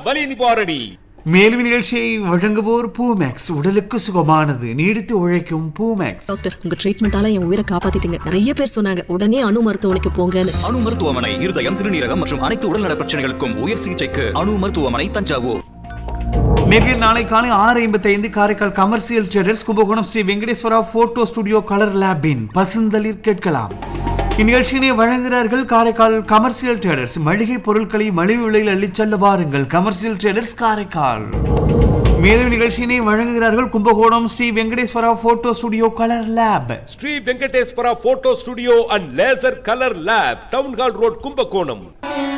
வலி நிவாரணி மேலும் நிகழ்ச்சியை வழங்குவோர் பூமேக்ஸ் உடலுக்கு சுகமானது நீடித்து உழைக்கும் பூமேக்ஸ் டாக்டர் உங்க ட்ரீட்மெண்டால என் உயிரை காப்பாத்திட்டீங்க நிறைய பேர் சொன்னாங்க உடனே அணு மருத்துவமனைக்கு போங்கன்னு அணு மருத்துவமனை இருதயம் சிறுநீரகம் மற்றும் அனைத்து உடல்நல பிரச்சனைகளுக்கும் உயர் சிகிச்சைக்கு அணு மருத்துவமனை தஞ்சாவூர் மிக நாளை காலை ஆறு ஐம்பத்தி ஐந்து Karaikal commercial traders Kumbakonam Sri Venkateswara photo studio colour லேபின் பசுந்தளிர் கேட்கலாம் இந்நிகழ்ச்சியினை வழங்குகிறார்கள் காரைக்கால் கமர்ஷியல் ட்ரேடர்ஸ் மளிகை பொருட்களை மலிவு விலையில் அள்ளிச் செல்ல வாருங்கள் கமர்ஷியல் ட்ரேடர்ஸ் காரைக்கால் மேலும் நிகழ்ச்சியினை வழங்குகிறார்கள் Kumbakonam Sri Venkateswara photo studio colour lab Sri Venkateswara photo studio and laser colour lab town hall road Kumbakonam